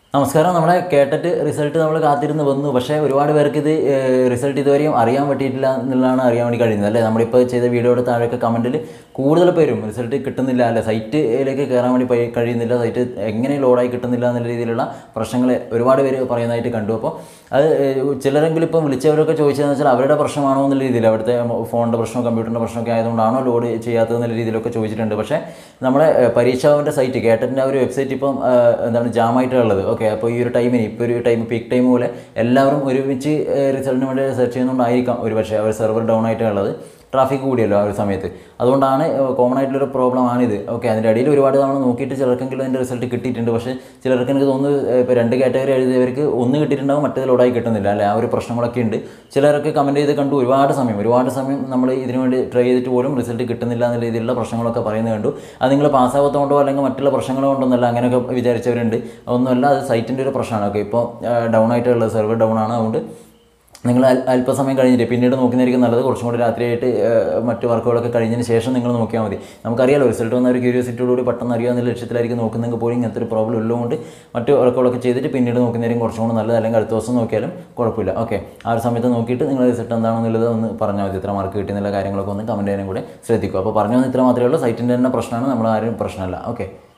നമസ്കാരം നമ്മളെ കേട്ടിട്ട് റിസൾട്ട് നമ്മൾ കാത്തിരുന്ന് വന്നു പക്ഷേ ഒരുപാട് പേർക്ക് ഇത് റിസൾട്ട് ഇതുവരെയും അറിയാൻ പറ്റിയിട്ടില്ല എന്നുള്ളതാണ് അറിയാൻ വേണ്ടി കഴിയുന്നത് അല്ലേ നമ്മളിപ്പോൾ ചെയ്ത വീഡിയോയുടെ താഴെയൊക്കെ കമൻറ്റിൽ കൂടുതൽ പേരും റിസൾട്ട് കിട്ടുന്നില്ല അല്ലെ സൈറ്റിലേക്ക് കയറാൻ വേണ്ടി പയി- കഴിയുന്നില്ല സൈറ്റ് എങ്ങനെ ലോഡായി കിട്ടുന്നില്ല എന്നുള്ള രീതിയിലുള്ള പ്രശ്നങ്ങൾ ഒരുപാട് പേര് പറയുന്നതായിട്ട് കണ്ടു അപ്പോൾ അത് ഏഹ്, ചിലരെങ്കിലും ഇപ്പം വിളിച്ചവരൊക്കെ ചോദിച്ചതെന്ന് വെച്ചാൽ അവരുടെ പ്രശ്നമാണോ എന്നുള്ള രീതിയിൽ അവിടുത്തെ ഫോണിൻ്റെ പ്രശ്നമോ കമ്പ്യൂട്ടറിൻ്റെ പ്രശ്നമൊക്കെ ആയതുകൊണ്ടാണോ ലോഡ് ചെയ്യാത്തത് എന്നുള്ള രീതിയിലൊക്കെ ചോദിച്ചിട്ടുണ്ട് പക്ഷേ നമ്മുടെ ഏഹ്, പരീക്ഷാവിൻ്റെ സൈറ്റ് കേട്ടറ്റിൻ്റെ ആ ഒരു വെബ്സൈറ്റ് ഇപ്പം ഏഹ്, എന്താണ് ജാമായിട്ടുള്ളത് ഓക്കെ അപ്പോൾ ഈ ഒരു ടൈമിന് ഇപ്പോൾ ഒരു ടൈം പീക്ക് ടൈം പോലെ എല്ലാവരും ഒരുമിച്ച് റിസൾട്ടിന് വേണ്ടി സെർച്ച് ചെയ്യുന്നതുകൊണ്ടായിരിക്കാം ഒരു പക്ഷേ അവർ സെർവർ ഡൗൺ ആയിട്ടുള്ളത് ട്രാഫിക് കൂടിയല്ലോ ആ ഒരു സമയത്ത് അതുകൊണ്ടാണ് കോമൺ ആയിട്ടുള്ളൊരു പ്രോബ്ലം ആണിത് ഓക്കെ അതിൻ്റെ ഇടയിൽ ഒരുപാട് തവണ നോക്കിയിട്ട് ചിലർക്കെങ്കിലും അതിൻ്റെ റിസൾട്ട് കിട്ടിയിട്ടുണ്ട് പക്ഷേ ചിലർക്ക് എനിക്ക് തോന്നുന്നു ഇപ്പോൾ രണ്ട് കാറ്റഗറി എഴുതിയവർക്ക് ഒന്ന് കിട്ടിയിട്ടുണ്ടാവും മറ്റേത് ലോഡായി കിട്ടുന്നില്ല അല്ലേ ആ ഒരു പ്രശ്നങ്ങളൊക്കെ ഉണ്ട് ചിലരൊക്കെ കമൻറ്റ് ചെയ്ത് കണ്ടു ഒരുപാട് സമയം ഒരുപാട് സമയം നമ്മൾ ഇതിനു വേണ്ടി ട്രൈ ചെയ്തിട്ട് പോലും റിസൾട്ട് കിട്ടുന്നില്ല എന്ന രീതിയിലുള്ള പ്രശ്നങ്ങളൊക്കെ പറയുന്നത് കണ്ടു അത് നിങ്ങൾ പാസ്സാവാത്തതുകൊണ്ടോ അല്ലെങ്കിൽ മറ്റുള്ള പ്രശ്നങ്ങൾ കൊണ്ടൊന്നല്ല അങ്ങനെയൊക്കെ വിചാരിച്ചവരുണ്ട് അതൊന്നുമല്ല അത് സൈറ്റിൻ്റെ ഒരു പ്രശ്നമാണ് ഓക്കെ ഇപ്പോൾ ഡൗൺ ആയിട്ടുള്ളത് സെർവർ ഡൗൺ ആണ് അതുകൊണ്ട് നിങ്ങൾ അൽ- അല്പസമയം കഴിഞ്ഞിട്ട് പിന്നീട് നോക്കുന്നതായിരിക്കും നല്ലത് കുറച്ചും കൂടി രാത്രിയായിട്ട് ഏഹ്, മറ്റ് വർക്കുകളൊക്കെ കഴിഞ്ഞതിന് ശേഷം നിങ്ങൾ നോക്കിയാൽ മതി നമുക്കറിയാലോ റിസൾട്ട് വന്ന ഒരു ക്യൂരിയോസിറ്റിയോടുകൂടി പെട്ടെന്ന് അറിയാവുന്ന ലക്ഷ്യത്തിലായിരിക്കും നോക്കുന്നെങ്കിൽ പോലും ഇങ്ങനത്തെ ഒരു പ്രോബ്ലം ഉള്ളതുകൊണ്ട് മറ്റ് വർക്കുകളൊക്കെ ചെയ്തിട്ട് പിന്നീട് നോക്കുന്നതായിരിക്കും കുറച്ചും കൂടി നല്ലത് അല്ലെങ്കിൽ അടുത്ത ദിവസം നോക്കിയാലും കുഴപ്പമില്ല ഓക്കെ ആ ഒരു സമയത്ത് നോക്കിയിട്ട് നിങ്ങൾ റിസൾട്ട് എന്താണെന്നുള്ളത് ഒന്ന് പറഞ്ഞാൽ മതി ഇത്ര മാർക്ക് കിട്ടിയെന്നുള്ള കാര്യങ്ങളൊക്കെ ഒന്ന് കമൻറ്റ് ചെയ്യാനും കൂടെ ശ്രദ്ധിക്കുക അപ്പോൾ പറഞ്ഞു വന്ന ഇത്ര മാത്രമേ ഉള്ളൂ സൈറ്റിൻ്റെ തന്നെ പ്രശ്നമാണ് നമ്മൾ ആരും പ്രശ്നമല്ല ഓക്കെ